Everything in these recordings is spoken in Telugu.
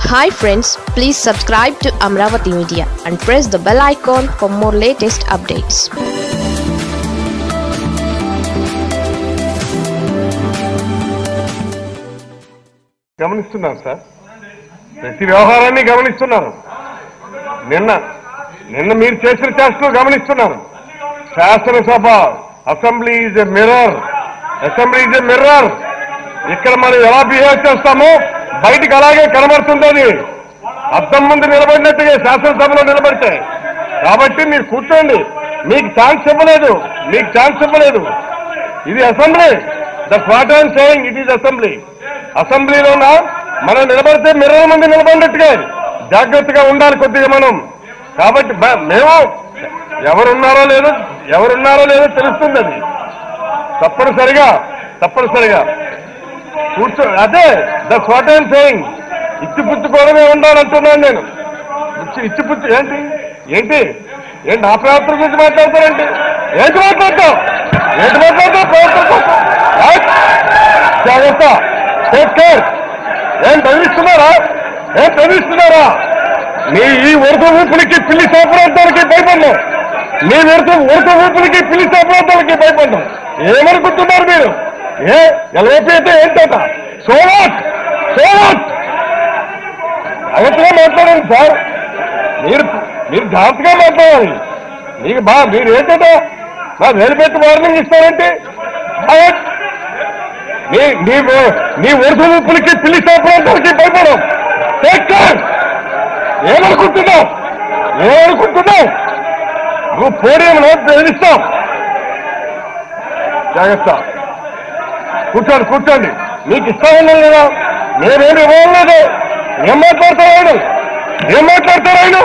Hi friends please subscribe to Amaravati media and press the bell icon for more latest updates గమనిస్తున్నాను సార్ ప్రతి వ్యవహారాన్ని గమనిస్తున్నాను నిన్న నిన్న మీరు చేసిన చేష్టలు గమనిస్తున్నాను శాసనసభ assembly is a mirror assembly is a mirror ఇక్కడ మనం ఎలా బిహేవ్ చేస్తామో బయటికి అలాగే కనబడుతుంది అది అద్దం ముందు నిలబడినట్టుగా శాసనసభలో నిలబడితే కాబట్టి మీరు కూర్చోండి మీకు ఛాన్స్ ఇవ్వలేదు మీకు ఛాన్స్ ఇవ్వలేదు ఇది assembly that what I'm saying it is assembly అసెంబ్లీలోన మనం నిలబడితే మిర్రర్ ముందు నిలబడినట్టుగా జాగ్రత్తగా ఉండాలి కొద్దిగా మనం కాబట్టి బ- మేము ఎవరున్నారో లేదో ఎవరున్నారో లేదో తెలుస్తుంది అది తప్పనిసరిగా తప్పనిసరిగా కూర్చో అదే దట్స్ వాట్ ఐఎమ్ సేయింగ్ ఇచ్చిపుచ్చుకోవడమే ఉండాలంటున్నాను నేను ఇచ్చి ఇచ్చిపుచ్చు ఏంటి ఏంటి ఏంటి నా ప్రవర్తన గురించి మాట్లాడతారేంటి ఏంటి మాట్లాడతావు ఏంటి మాట్లాడతావు ప్రవర్తన కోసం ఏయ్! జాగ్రత్త టేక్ కేర్ ఏం బెదిరిస్తున్నారా ఏం బెదిరిస్తున్నారా నీ ఈ ఉడత ఊపులకి పిల్లి సాపరార్థాలకి భయపడ్డాం నీ ఉడత ఉడత ఊపులకి పిల్లి సాపరార్థాలకి భయపడ్డాం ఏమనుకుంటున్నారు మీరు ఏ ఎల్ఓపి అయితే ఏంటట సోవాట్ సోవాట్ జాగ్రత్తగా మాట్లాడండి సార్ మీరు మీరు జాగ్రత్తగా మాట్లాడాలి మీకు బా మీరు ఏంటంటే మా వేలుపెట్టి వార్నింగ్ ఇస్తారంటే ఆయ్! నీ నీ ఓ- నీ వరుస ఉప్పులకి పిల్లి సాపడానికి భయపడం టేక్ కేర్ ఏమనుకుంటున్నావు ఏమనుకుంటున్నావు నువ్వు పోడియంలో బెదిరిస్తావు జాగ్రత్త కూర్చోండి కూర్చోండి మీకు ఇష్టం ఉన్నాను కదా నేనేమి ఇవ్వలేదు ఏం మాట్లాడతారు ఆయన ఏం మాట్లాడతారు ఆయన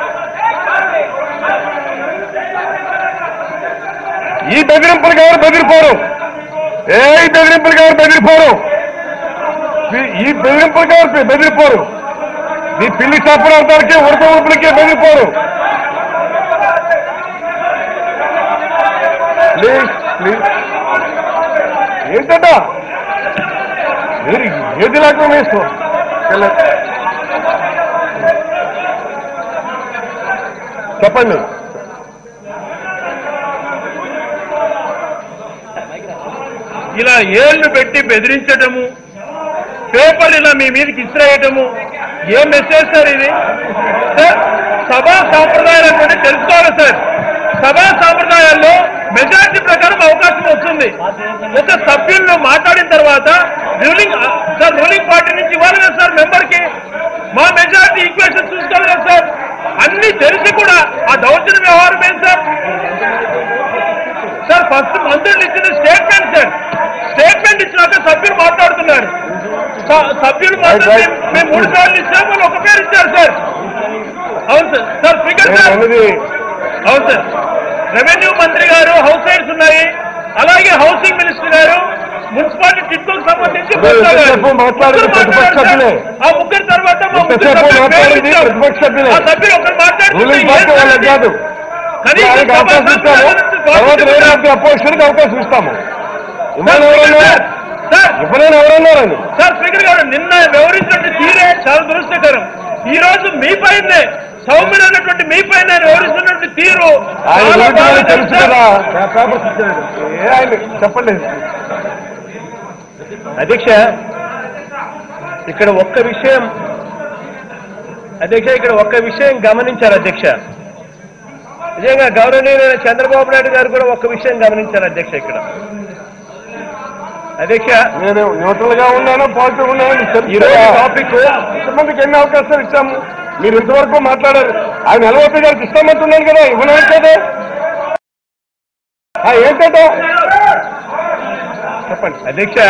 ఈ బెదిరింపులకు ఎవరు బెదిరిపోరు ఏ ఈ బెదిరింపులకు ఎవరు బెదిరిపోరు ఈ- ఈ బెదిరింపులకు ఎవరు బెదిరిపోరు ఈ పిల్లి శాపనార్థాలకి ఉడత ఊపులకి బెదిరిపోరు ప్లీజ్ ప్లీజ్ ఏంటట మీరు ఏది లేకుండా వేసుకో చెప్పండి ఇలా ఏళ్లు పెట్టి బెదిరించటము పేపర్ ఇలా మీ మీదకి ఇసిరేయటము ఏం మెసేజ్ సార్ ఇది సార్ సభా సాంప్రదాయాలు అంటే తెలుసుకోవాలి సార్ సభా సాంప్రదాయాల్లో మెజారిటీ ప్రకారం అవకాశం వస్తుంది ఒక సభ్యులను మాట్లాడిన తర్వాత రూలింగ్ సార్ రూలింగ్ పార్టీ నుంచి ఇవ్వాలి కదా సార్ మెంబర్ కి మా మెజారిటీ ఈక్వేషన్ చూసుకోవాలి కదా సార్ అన్ని తెలిసి కూడా ఆ దౌర్జన్య వ్యవహారం ఏం సార్ సార్ ఫస్ట్ మంత్రులు ఇచ్చిన స్టేట్మెంట్ సార్ స్టేట్మెంట్ ఇచ్చినాక సభ్యులు మాట్లాడుతున్నారు స- సభ్యులు మాత్రం మేము- మేము మూడు సార్లు ఇచ్చాము వాళ్ళు ఒక పేరు ఇచ్చారు సార్ అవును సార్ సార్ స్పీకర్ సార్ అనేది అవును సార్ రెవెన్యూ మంత్రి గారు హౌస్ సైడ్స్ ఉన్నాయి అలాగే హౌసింగ్ మినిస్టర్ గారు మున్సిపాలిటీ టిట్కోకు సంబంధించి అదే బొత్స గారు. ఎంతసేపు మాట్లాడింది ముగ్గురు ప్రతిపక్ష మాట్లాడారు సభ్యులే. సార్. ఆ ముగ్గురు తర్వాత మా ముగ్గురు ఎంతసేపు సభ్యులు పేర్లు మాట్లాడింది ఇచ్చారు. ప్రతిపక్ష సభ్యులే. ఆ సభ్యులు ఒకరు మాట్లాడుతుంటే రూలింగ్ ఏం పార్టీ సార్ వాళ్ళకి ఇది? కాదు కనీసం ఆయనకి సభా అవకాశం ఇస్తాము సంప్రదాయాలను తర్వాత వేరే పాటించారు. అపోజిషన్కి అవకాశం ఇస్తాము సార్, ఇవ్వని ఎవరన్నారు సార్ ఇవ్వలేని ఎవరన్నారండి సార్ స్పీకర్ గారు నిన్న వ్యవహరించినటువంటి తీరే చాలా దురదృష్టకరం ఈ రోజు మీ పైనే సౌమ్యుడైనటువంటి మీ పైన వ్యవహరిస్తున్నటువంటి తీరు ఆయన చాలా గురించి బాగా మనకు తెలుసు సార్. కదా ఏ ఆయన చెప్పండి అధ్యక్ష ఇక్కడ ఒక్క విషయం అధ్యక్ష ఇక్కడ ఒక్క విషయం గమనించారు అధ్యక్ష నిజంగా గౌరవనీయులైన చంద్రబాబు నాయుడు గారు కూడా ఒక్క విషయం గమనించారు అధ్యక్ష ఇక్కడ అధ్యక్ష నేను న్యూట్రల్ గా ఉన్నాను పాజిటివ్ ఉన్నాను మీకు తెలుసు ఈ రోజు కదా. టాపిక్ ఇంతమందికి ఎన్ని అవకాశాలు ఇచ్చాము మీరు ఇంతవరకు మాట్లాడారు ఆయన ఎల్ఓపి గారికి ఇస్తామంటున్నాను కదా ఇవ్వలేదు ఏంటంటే చెప్పండి అధ్యక్ష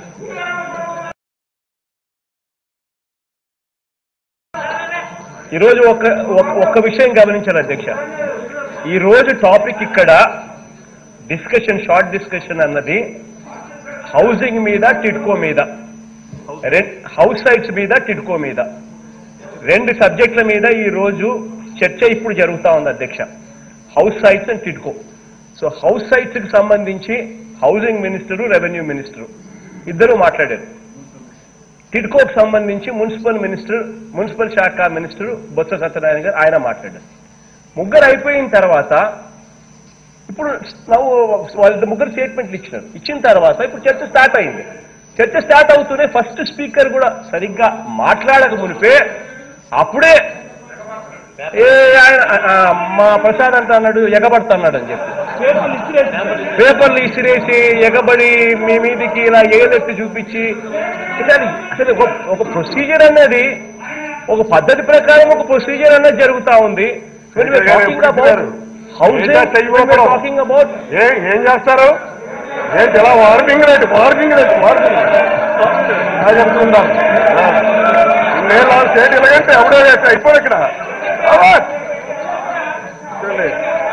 ఈరోజు ఒక ఒక- ఒక్క విషయం గమనించారు అధ్యక్ష ఈ రోజు టాపిక్ ఇక్కడ డిస్కషన్ షార్ట్ డిస్కషన్ అన్నది హౌసింగ్ మీద టిడ్కో మీద రె- హౌస్ సైట్స్ మీద టిడ్కో మీద రెండు సబ్జెక్టుల మీద ఈ రోజు చర్చ ఇప్పుడు జరుగుతా ఉంది అధ్యక్ష house sites and TIDCO so house sites కి సంబంధించి హౌసింగ్ మినిస్టరు రెవెన్యూ మినిస్టరు ఇద్దరు మాట్లాడారు టిడ్కోకు సంబంధించి మున్సిపల్ మినిస్టర్ మున్సిపల్ శాఖ మినిస్టర్ బొత్స సత్యనారాయణ గారు ఆయన మాట్లాడారు ముగ్గురు అయిపోయిన తర్వాత ఇప్పుడు నవ్వు వాళ్ళ ముగ్గురు స్టేట్మెంట్లు ఇచ్చినారు ఇచ్చిన తర్వాత ఇప్పుడు చర్చ స్టార్ట్ అయింది చర్చ స్టార్ట్ అవుతూనే ఫస్ట్ స్పీకర్ కూడా సరిగ్గా మాట్లాడక మునిపే అప్పుడే ఏ ఆయన ఆ, మా ప్రసాద్ అంట అన్నాడు ఎగబడుతున్నాడు అని చెప్పి పేపర్లు ఇసిరేసి ఎగబడి మీ మీదికి ఇలా ఏదెత్తి చూపించి అంటే అది అసలు ఒక ఒక ప్రొసీజర్ అనేది ఒక పద్ధతి ప్రకారం ఒక ప్రొసీజర్ అనేది జరుగుతా ఉంది When we are talking about housing, ఏంటా చెయ్యి when we are ఊపడం? talking about ఏ ఏం చేస్తారు ఏంటి ఎలా warning rate warning rate warning చెప్తుందాం నేను స్టేట్ ఇలాగంటే ఎవడో చేస్తా అయిపోయి ఇక్కడ అవాజ్. చూడండి.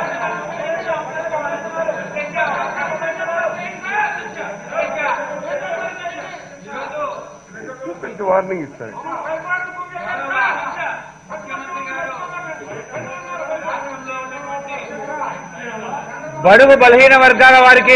చూపించి వార్నింగ్ ఇస్తాడు బడుగు బలహీన వర్గాల వారికి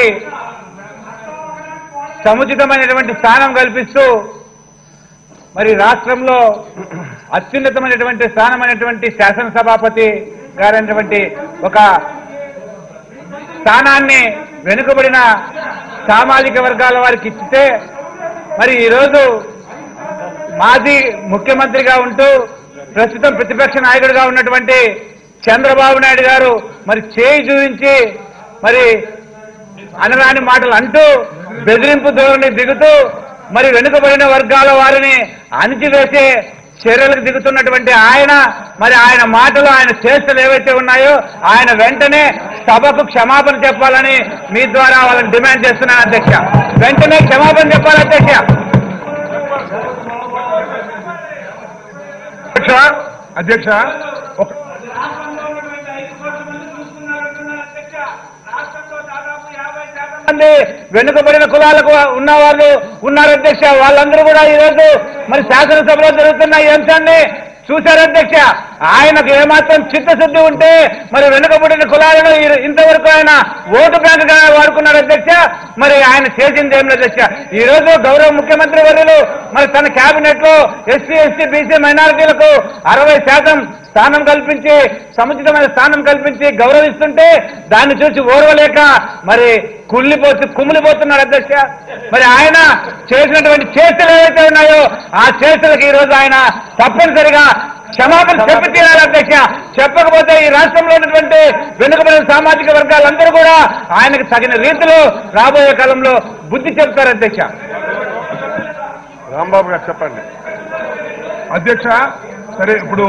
సముచితమైనటువంటి స్థానం కల్పిస్తూ మరి రాష్ట్రంలో అత్యున్నతమైనటువంటి స్థానమైనటువంటి శాసనసభాపతి గారైనటువంటి ఒక స్థానాన్ని వెనుకబడిన సామాజిక వర్గాల వారికి ఇచ్చితే మరి ఈరోజు మాజీ ముఖ్యమంత్రిగా ఉంటూ ప్రస్తుతం ప్రతిపక్ష నాయకుడిగా ఉన్నటువంటి చంద్రబాబు నాయుడు గారు మరి చేయి చూపించి మరి అనరాని మాటలు అంటూ బెదిరింపు ధోరణి దిగుతూ మరి వెనుకబడిన వర్గాల వారిని అణిచివేసే చర్యలకు దిగుతున్నటువంటి ఆయన మరి ఆయన మాటలు ఆయన చేష్టలు ఏవైతే ఉన్నాయో ఆయన వెంటనే సభకు క్షమాపణ చెప్పాలని మీ ద్వారా వాళ్ళని డిమాండ్ చేస్తున్నాను అధ్యక్ష వెంటనే క్షమాపణ చెప్పాలి అధ్యక్ష అధ్యక్ష అధ్యక్ష ఒక మంది వెనుకబడిన కులాలకు ఉన్న వాళ్ళు ఉన్నారు అధ్యక్ష వాళ్ళందరూ కూడా ఈ రోజు మరి శాసనసభలో జరుగుతున్న ఈ అంశాన్ని చూశారు అధ్యక్ష ఆయనకు ఏమాత్రం చిత్తశుద్ధి ఉంటే మరి వెనుకబడిన కులాలను ఈ- ఇంతవరకు ఆయన ఓటు బ్యాంక్ గా వాడుకున్నారు అధ్యక్ష మరి ఆయన చేసింది ఏం లేదు అధ్యక్ష ఈ రోజు గౌరవ ముఖ్యమంత్రి వర్యులు మరి తన కేబినెట్ లో ఎస్సీ ఎస్టీ బీసీ మైనారిటీలకు అరవై శాతం స్థానం కల్పించి సముచితమైన స్థానం కల్పించి గౌరవిస్తుంటే దాన్ని చూసి ఓర్వలేక మరి కుళ్ళిపోతు కుమిలిపోతున్నాడు అధ్యక్ష మరి ఆయన చేసినటువంటి చేష్టలు ఏవైతే ఉన్నాయో ఆ చేష్టలకు ఈ రోజు ఆయన తప్పనిసరిగా క్షమాపణ చెప్పి తీరాలి అధ్యక్ష చెప్పకపోతే ఈ రాష్ట్రంలో ఉన్నటువంటి వెనుకబడిన సామాజిక వర్గాలందరూ కూడా ఆయనకు తగిన రీతిలో రాబోయే కాలంలో బుద్ధి చెప్తారు అధ్యక్ష రాంబాబు గారు చెప్పండి అధ్యక్ష సరే ఇప్పుడు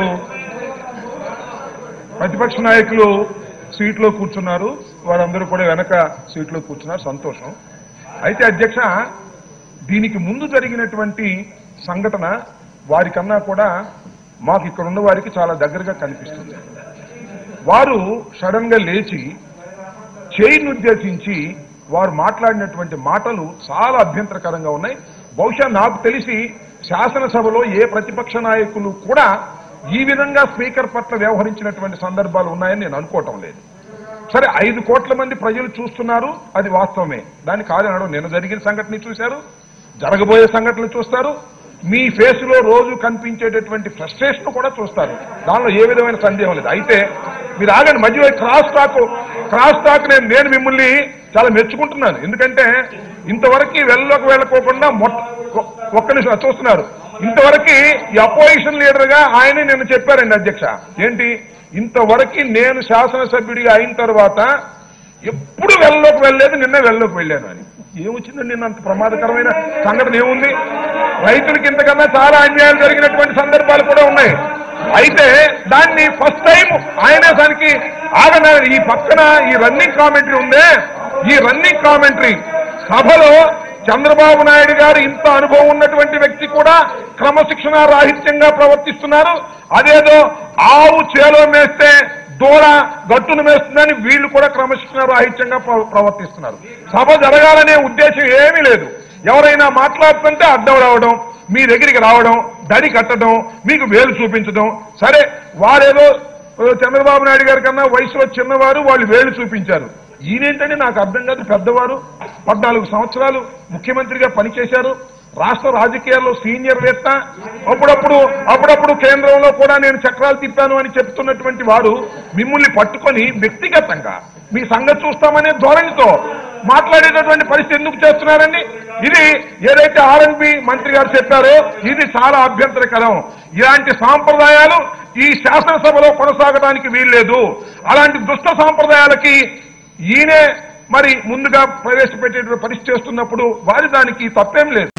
ప్రతిపక్ష నాయకులు సీట్లో కూర్చున్నారు వారందరూ కూడా వెనక సీట్లో కూర్చున్నారు సంతోషం అయితే అధ్యక్ష దీనికి ముందు జరిగినటువంటి సంఘటన వారికన్నా కూడా మాకు ఇక్కడ ఉన్న వారికి చాలా దగ్గరగా కనిపిస్తుంది వారు సడన్ గా లేచి చైన్ ఉద్దేశించి వారు మాట్లాడినటువంటి మాటలు చాలా అభ్యంతరకరంగా ఉన్నాయి బహుశా నాకు తెలిసి శాసనసభలో ఏ ప్రతిపక్ష నాయకులు కూడా ఈ విధంగా స్పీకర్ పట్ల వ్యవహరించినటువంటి సందర్భాలు ఉన్నాయని నేను అనుకోవటం లేదు సరే ఐదు కోట్ల మంది ప్రజలు చూస్తున్నారు అది వాస్తవమే దాని కాదనడం నిన్న జరిగిన సంఘటన చూశారు జరగబోయే సంఘటనలు చూస్తారు మీ ఫేస్ లో రోజు కనిపించేటటువంటి ఫ్రస్ట్రేషన్ కూడా చూస్తారు దానిలో ఏ విధమైన సందేహం లేదు అయితే మీరు ఆగండి మధ్యలో క్రాస్ టాక్ క్రాస్ టాక్ నేను నేను మిమ్మల్ని చాలా మెచ్చుకుంటున్నాను ఎందుకంటే ఇంతవరకు వెళ్ళలోకి వెళ్ళకోకుండా మొట్ట ఒ- ఒక్క నిమిషం చూస్తున్నారు ఇంతవరకు ఈ అపోజిషన్ లీడర్ గా ఆయనే నిన్న చెప్పారండి అధ్యక్ష ఏంటి ఇంతవరకు నేను శాసనసభ్యుడిగా అయిన తర్వాత ఎప్పుడు వెళ్ళలోకి వెళ్ళలేదు నిన్నే వెళ్ళలోకి వెళ్ళాను అని ఏమొచ్చిందండి నిన్న అంత ప్రమాదకరమైన సంఘటన ఏముంది రైతులకి ఇంతకన్నా చాలా అన్యాయాలు జరిగినటువంటి సందర్భాలు కూడా ఉన్నాయి అయితే దాన్ని ఫస్ట్ టైం ఆయనే దానికి ఆగనారు ఈ పక్కన ఈ రన్నింగ్ కామెంటరీ ఉందే ఈ రన్నింగ్ కామెంటరీ సభలో చంద్రబాబు నాయుడు గారు ఇంత అనుభవం ఉన్నటువంటి వ్యక్తి కూడా క్రమశిక్షణ రాహిత్యంగా ప్రవర్తిస్తున్నారు అదేదో ఆవు చేలో మేస్తే దూడ గట్టును మేస్తుందని వీళ్ళు కూడా క్రమశిక్షణ రాహిత్యంగా ప్ర- ప్రవర్తిస్తున్నారు సభ జరగాలనే ఉద్దేశం ఏమీ లేదు ఎవరైనా మాట్లాడుతుంటే అడ్డం రావడం మీ దగ్గరికి రావడం దడి కట్టడం మీకు వేలు చూపించడం సరే వారేదో ఓ చంద్రబాబు నాయుడు గారి కన్నా వయసులో చిన్నవారు వాళ్ళు వేలు చూపించారు ఈయనేంటంటే నాకు అర్థం కాదు పెద్దవారు పద్నాలుగు సంవత్సరాలు ముఖ్యమంత్రిగా పనిచేశారు రాష్ట్ర రాజకీయాల్లో సీనియర్ వేత్త అప్పుడప్పుడు అప్పుడప్పుడు కేంద్రంలో కూడా నేను చక్రాలు తిప్పాను అని చెప్తున్నటువంటి వారు మిమ్మల్ని పట్టుకొని వ్యక్తిగతంగా మీ సంగతి చూస్తామనే ధోరణితో మాట్లాడేటటువంటి పరిస్థితి ఎందుకు చేస్తున్నారండి ఇది ఏదైతే ఆర్ఎన్బి మంత్రి గారు చెప్పారో ఇది చాలా అభ్యంతరకరం ఇలాంటి సాంప్రదాయాలు ఈ శాసనసభలో కొనసాగడానికి వీల్లేదు అలాంటి దుష్ట సాంప్రదాయాలకి ఈయనే మరి ముందుగా ప్రవేశపెట్టేటువంటి పరిస్థితి చేస్తున్నప్పుడు వారి దానికి తప్పేం లేదు